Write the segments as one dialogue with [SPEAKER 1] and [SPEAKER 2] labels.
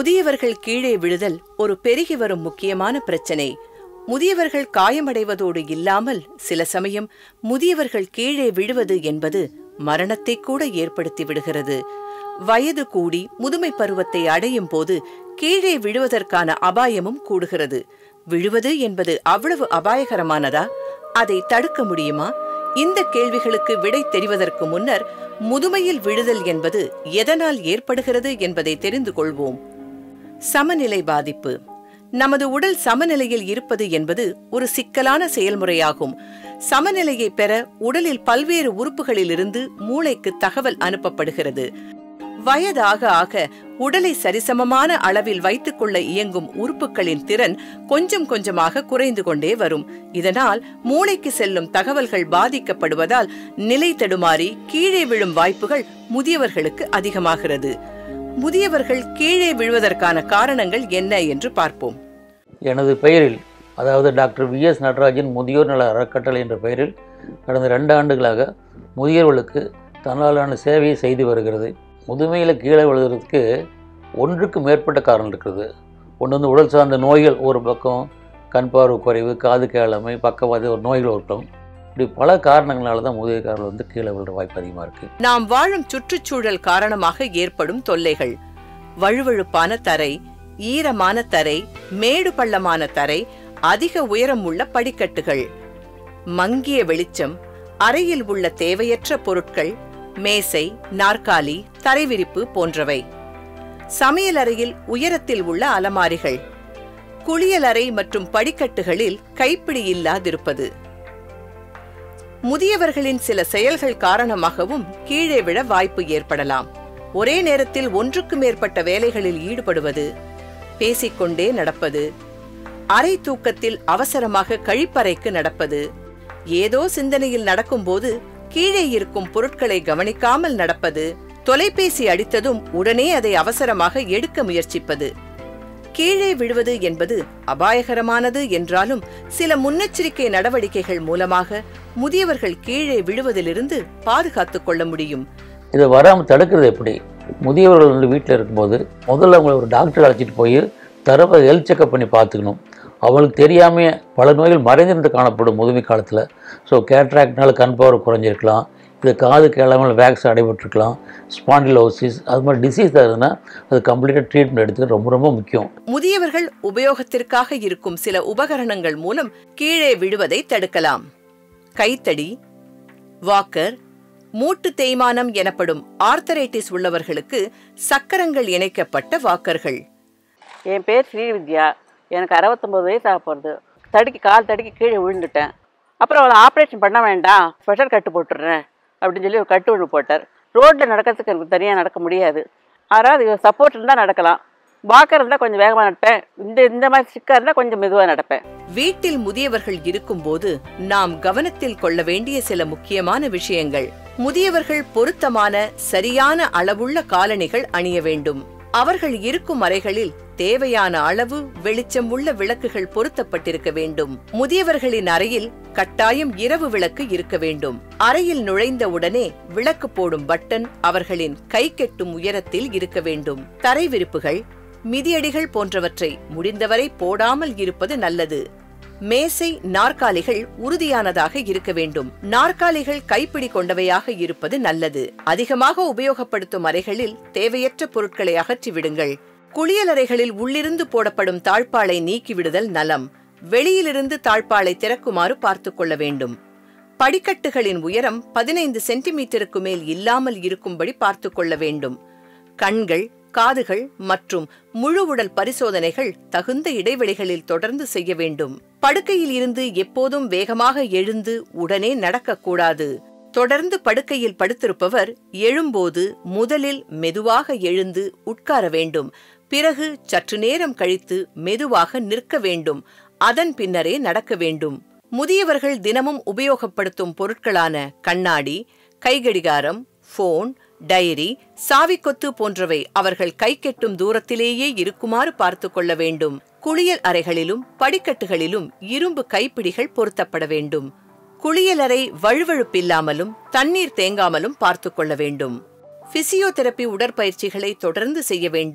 [SPEAKER 1] முதியவர்கள் கீழே விழுதல் ஒரு பெருகி வரும் முக்கியமான பிரச்சனை முதியவர்கள் காயமடைவதோடு இல்லாமல் சில சமயம் முதியவர்கள் கீழே விழுவது என்பது மரணத்தை கூட ஏற்படுத்தி விடுகிறது வயது கூடி முதுமை பருவத்தை அடையும் போது கீழே விழுவதற்கான அபாயமும் கூடுகிறது விழுவது என்பது அவ்வளவு அபாயகரமானதா அதை தடுக்க முடியுமா இந்த கேள்விகளுக்கு விடை தெரிவதற்கு முன்னர் முதுமையில் விழுதல் என்பது எதனால் ஏற்படுகிறது என்பதை தெரிந்து கொள்வோம் சமநிலை பாதிப்பு நமது உடல் சமநிலையில் இருப்பது என்பது ஒரு சிக்கலான செயல்முறையாகும் சமநிலையை பெற உடலில் பல்வேறு உறுப்புகளிலிருந்து மூளைக்கு தகவல் அனுப்பப்படுகிறது வயதாக ஆக உடலை சரிசமமான அளவில் வைத்துக் கொள்ள இயங்கும் உறுப்புகளின் திறன் கொஞ்சம் கொஞ்சமாக குறைந்து கொண்டே வரும் இதனால் மூளைக்கு செல்லும் தகவல்கள் பாதிக்கப்படுவதால் நிலை தடுமாறி கீழே விழும் வாய்ப்புகள் முதியவர்களுக்கு அதிகமாகிறது முதியவர்கள் கீழே விழுவதற்கான காரணங்கள் என்ன என்று பார்ப்போம்
[SPEAKER 2] எனது பெயரில் அதாவது டாக்டர் வி எஸ் நடராஜன் முதியோர் நல அறக்கட்டளை என்ற பெயரில் கடந்த ரெண்டு ஆண்டுகளாக முதியோர்களுக்கு தன்னாலான சேவையை செய்து வருகிறது முதுமையில் கீழே விழுகிறதுக்கு ஒன்றுக்கு மேற்பட்ட காரணம் இருக்கிறது ஒன்று வந்து உடல் சார்ந்த நோய்கள் ஒரு பக்கம் கண் பார்வை குறைவு காது கேளாமை பக்கவாத ஒரு நோய்கள் ஒருத்தம் இப்படி பல காரணங்களால தான் முதியோர்கள் வந்து கீழே விழுற வாய்ப்பு அதிகமாக இருக்குது
[SPEAKER 1] நாம் வாழும் சுற்றுச்சூழல் காரணமாக ஏற்படும் தொல்லைகள் வழுவழுப்பான தரை ஈரமான தரை மேடு பள்ளமான தரை அதிக உயரம் உள்ள படிக்கட்டுகள் மங்கிய வெளிச்சம் அறையில் உள்ள தேவையற்ற பொருட்கள் மேசை நாற்காலி தரைவிரிப்பு போன்றவை சமையலறையில் உயரத்தில் உள்ள அலமாரிகள் குளியலறை மற்றும் படிக்கட்டுகளில் கைப்பிடி இல்லாதிருப்பது முதியவர்களின் சில செயல்கள் காரணமாகவும் கீழே விழ வாய்ப்பு ஏற்படலாம் ஒரே நேரத்தில் ஒன்றுக்கு மேற்பட்ட வேலைகளில் ஈடுபடுவது பேசிக்கொண்டே நடப்பது அரை தூக்கத்தில் அவசரமாக கழிப்பறைக்கு நடப்பது ஏதோ சிந்தனையில் நடக்கும்போது கீழே இருக்கும் பொருட்களை கவனிக்காமல் நடப்பது தொலைபேசி அடித்ததும் உடனே அதை அவசரமாக எடுக்க முயற்சிப்பது கீழே விழுவது என்பது அபாயகரமானது என்றாலும் சில முன்னெச்சரிக்கை நடவடிக்கைகள் மூலமாக முதியவர்கள் கீழே விழுவதிலிருந்து பாதுகாத்துக் கொள்ள முடியும்
[SPEAKER 2] இதை வராமல் தடுக்கிறது எப்படி முதியவர்கள் வந்து வீட்டில் இருக்கும்போது முதல்ல அவங்களை ஒரு டாக்டர் அழைச்சிட்டு போய் தரவை ஹெல்த் செக்அப் பண்ணி பார்த்துக்கணும் அவங்களுக்கு தெரியாமையே பல நோய்கள் மறைந்திருந்து காணப்படும் முதுமை காலத்தில் ஸோ கேட்ராக்ட்னால கண் பார்வை குறைஞ்சிருக்கலாம் இது காது கேளாமல் வேக்ஸ் அடைபட்டிருக்கலாம் ஸ்பாண்டிலோசிஸ் அது மாதிரி டிசீஸ் இருந்ததுன்னா அது கம்ப்ளீட்டாக ட்ரீட்மெண்ட் எடுத்துக்க ரொம்ப ரொம்ப முக்கியம்
[SPEAKER 1] முதியவர்கள் உபயோகத்திற்காக இருக்கும் சில உபகரணங்கள் மூலம் கீழே விழுவதை தடுக்கலாம் கைத்தடி வாக்கர் மூட்டு தேய்மானம் எனப்படும் ஆர்த்தரைட்டிஸ் உள்ளவர்களுக்கு சக்கரங்கள் இணைக்கப்பட்ட வாக்கர்கள்
[SPEAKER 3] என் பேர் ஸ்ரீவித்யா எனக்கு அறுபத்தொம்பது வயசு ஆக போகிறது தடுக்கி கால் தடுக்கி கீழே விழுந்துட்டேன் அப்புறம் அவளை ஆப்ரேஷன் பண்ண வேண்டாம் ஸ்பெஷல் கட்டு போட்டுடுறேன் அப்படின்னு சொல்லி ஒரு கட்டு ஒன்று போட்டார் ரோட்டில் நடக்கிறதுக்கு எனக்கு தனியாக நடக்க முடியாது யாராவது சப்போர்ட் இருந்தால் நடக்கலாம் வாக்கர் இருந்தால் கொஞ்சம் வேகமாக நடப்பேன் இந்த இந்த மாதிரி சிக்கா இருந்தால் கொஞ்சம் மெதுவாக நடப்பேன்
[SPEAKER 1] வீட்டில் முதியவர்கள் இருக்கும்போது நாம் கவனத்தில் கொள்ள வேண்டிய சில முக்கியமான விஷயங்கள் முதியவர்கள் பொருத்தமான சரியான அளவுள்ள காலணிகள் அணிய வேண்டும் அவர்கள் இருக்கும் அறைகளில் தேவையான அளவு வெளிச்சம் உள்ள விளக்குகள் பொருத்தப்பட்டிருக்க வேண்டும் முதியவர்களின் அறையில் கட்டாயம் இரவு விளக்கு இருக்க வேண்டும் அறையில் நுழைந்த உடனே விளக்கு போடும் பட்டன் அவர்களின் கை கெட்டும் உயரத்தில் இருக்க வேண்டும் தரை விரிப்புகள் மிதியடிகள் போன்றவற்றை முடிந்தவரை போடாமல் இருப்பது நல்லது மேசை நாற்காலிகள் உறுதியானதாக இருக்க வேண்டும் நாற்காலிகள் கைப்பிடி கொண்டவையாக இருப்பது நல்லது அதிகமாக உபயோகப்படுத்தும் அறைகளில் தேவையற்ற பொருட்களை அகற்றிவிடுங்கள் குளியலறைகளில் உள்ளிருந்து போடப்படும் தாழ்பாளை நீக்கிவிடுதல் நலம் வெளியிலிருந்து தாழ்பாளை திறக்குமாறு பார்த்துக் கொள்ள வேண்டும் படிக்கட்டுகளின் உயரம் பதினைந்து சென்டிமீட்டருக்கு மேல் இல்லாமல் இருக்கும்படி பார்த்துக் கொள்ள வேண்டும் கண்கள் காதுகள் மற்றும் முழு உடல் பரிசோதனைகள் தகுந்த இடைவெளிகளில் தொடர்ந்து செய்ய வேண்டும் படுக்கையில் இருந்து எப்போதும் வேகமாக எழுந்து உடனே நடக்கக்கூடாது தொடர்ந்து படுக்கையில் படுத்திருப்பவர் எழும்போது முதலில் மெதுவாக எழுந்து உட்கார வேண்டும் பிறகு சற்று நேரம் கழித்து மெதுவாக நிற்க வேண்டும் அதன் பின்னரே நடக்க வேண்டும் முதியவர்கள் தினமும் உபயோகப்படுத்தும் பொருட்களான கண்ணாடி கைகடிகாரம் போன் டைரி சாவிக்கொத்து போன்றவை அவர்கள் கை கெட்டும் தூரத்திலேயே இருக்குமாறு பார்த்து கொள்ள வேண்டும் குளியல் அறைகளிலும் படிக்கட்டுகளிலும் இரும்பு கைப்பிடிகள் பொருத்தப்பட வேண்டும் குளியலறை வழுவழுப்பில்லாமலும் தண்ணீர் தேங்காமலும் பார்த்து கொள்ள வேண்டும் பிசியோதெரபி உடற்பயிற்சிகளை தொடர்ந்து செய்ய வேண்டும்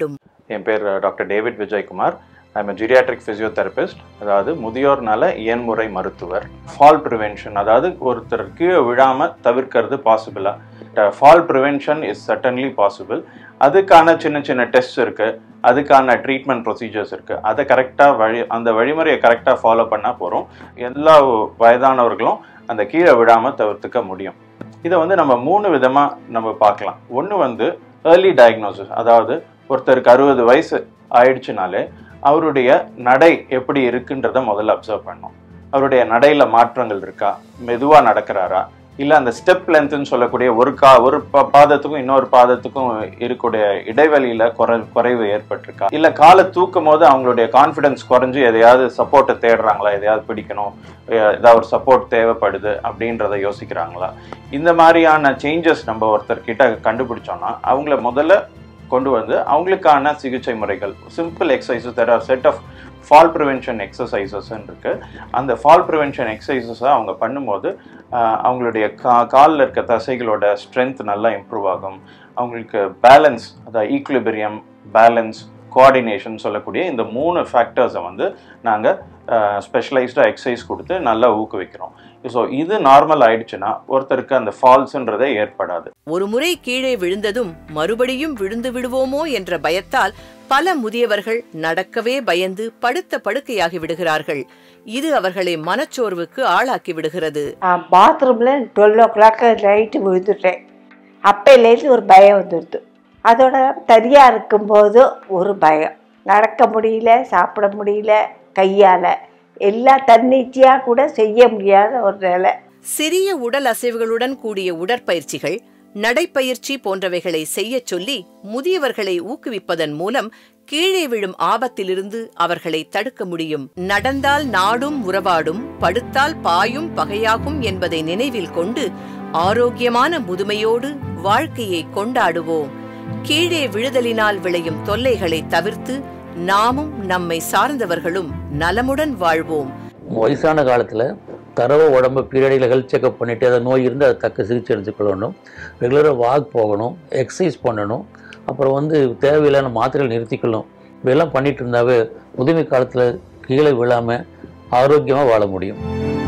[SPEAKER 4] என் பேர் doctor David Vijayakumar I'm geriatric physiotherapist அதாவது முதியோர் நல இயன்முறை மருத்துவர் ஃபால் ப்ரிவென்ஷன் அதாவது ஒருத்தர் கீழே விழாமல் தவிர்க்கிறது பாசிபிளா fall prevention is suddenly possible அதுக்கான சின்ன சின்ன டெஸ்ட் இருக்கு அதுக்கான ட்ரீட்மெண்ட் ப்ரொசீஜர்ஸ் இருக்கு அதை கரெக்டாக வழி அந்த வழிமுறையை கரெக்டாக ஃபாலோ பண்ணால் போகிறோம் எல்லா வயதானவர்களும் அந்த கீழே விழாமல் தவிர்த்துக்க முடியும் இதை வந்து நம்ம மூணு விதமாக நம்ம பார்க்கலாம் ஒன்று வந்து ஏர்லி டயக்னோசிஸ் அதாவது ஒருத்தருக்கு அறுபது வயசு ஆயிடுச்சுனாலே அவருடைய நடை எப்படி இருக்குன்றத முதல்ல அப்சர்வ் பண்ணணும் அவருடைய நடையில மாற்றங்கள் இருக்கா மெதுவா நடக்கிறாரா இல்ல அந்த ஸ்டெப் லென்த்னு சொல்லக்கூடிய ஒரு கா ஒரு பா- பாதத்துக்கும் இன்னொரு பாதத்துக்கும் இருக்கக்கூடிய இடைவெளியில குறை குறைவு ஏற்பட்டிருக்கா இல்ல காலை தூக்கும் போது அவங்களுடைய கான்ஃபிடன்ஸ் குறைஞ்சு எதையாவது சப்போர்ட்டை தேடுறாங்களா எதையாவது பிடிக்கணும் எ- ஏதாவது ஒரு சப்போர்ட் தேவைப்படுது அப்படின்றத யோசிக்கிறாங்களா இந்த மாதிரியான சேஞ்சஸ் நம்ம ஒருத்தர் கிட்ட கண்டுபிடிச்சோம்னா அவங்கள முதல்ல கொண்டு வந்து அவங்களுக்கான சிகிச்சை முறைகள் simple exercises there are set of fall prevention exercises இருக்கு அந்த ஃபால் ப்ரிவென்ஷன் எக்ஸசைசஸை அவங்க பண்ணும்போது ஆஹ், அவங்களுடைய கா காலில் இருக்க தசைகளோட ஸ்ட்ரென்த் நல்லா இம்ப்ரூவ் ஆகும் அவங்களுக்கு பேலன்ஸ் அதாவது ஈக்குலிபிரியம் பேலன்ஸ் கோஆர்டினேஷன் சொல்லக்கூடிய இந்த மூணு ஃபேக்டர்ஸை வந்து நாங்கள் ஸ்பெஷலைஸ்டாக எக்ஸசைஸ் கொடுத்து நல்லா ஊக்குவிக்கிறோம் ஸோ இது நார்மல் ஆயிடுச்சுன்னா ஒருத்தருக்கு அந்த ஃபால்ஸ்ன்றதே ஏற்படாது
[SPEAKER 1] ஒரு முறை கீழே விழுந்ததும் மறுபடியும் விழுந்து விடுவோமோ என்ற பயத்தால் பல முதியவர்கள் நடக்கவே பயந்து படுத்த படுக்கையாகி விடுகிறார்கள் இது அவர்களை மனச்சோர்வுக்கு ஆளாக்கி விடுகிறது
[SPEAKER 5] பாத்ரூமில் டுவெல் ஓ கிளாக் நைட்டு விழுந்துட்டேன் அப்பையிலேருந்து ஒரு பயம் வந்துடுது அதோட தனியாக இருக்கும்போது ஒரு பயம் நடக்க முடியல சாப்பிட முடியல கையால் எல்லா தன்னிச்சையாக கூட செய்ய முடியாத ஒரு நிலை
[SPEAKER 1] சிறிய உடல் அசைவுகளுடன் கூடிய உடற்பயிற்சிகள் நடைப்பயிற்சி போன்றவைகளை செய்யச் சொல்லி முதியவர்களை ஊக்குவிப்பதன் மூலம் கீழே விழும் ஆபத்திலிருந்து அவர்களை தடுக்க முடியும் நடந்தால் நாடும் உறவாடும் படுத்தால் பாயும் பகையாகும் என்பதை நினைவில் கொண்டு ஆரோக்கியமான முதுமையோடு வாழ்க்கையை கொண்டாடுவோம் கீழே விழுதலினால் விளையும் தொல்லைகளை தவிர்த்து நாமும் நம்மை சார்ந்தவர்களும் நலமுடன் வாழ்வோம்
[SPEAKER 2] வயசான காலத்தில் தரவ உடம்பு பீரியடில் ஹெல்த் செக்அப் பண்ணிவிட்டு அதை நோய் இருந்து அதை தக்க சிகிச்சை எடுத்துக்கொள்ளணும் ரெகுலராக வாக் போகணும் எக்ஸசைஸ் பண்ணணும் அப்புறம் வந்து தேவையில்லாத மாத்திரைகள் நிறுத்திக்கணும் இப்படியெல்லாம் பண்ணிட்டு இருந்தாவே முதுமை காலத்தில் கீழே விழாமல் ஆரோக்கியமாக வாழ முடியும்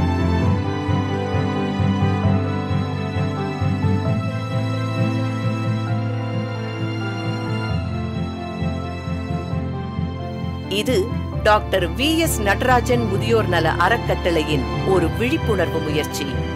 [SPEAKER 1] இது டாக்டர் வி எஸ் நடராஜன் முதியோர் நல அறக்கட்டளையின் ஒரு விழிப்புணர்வு முயற்சி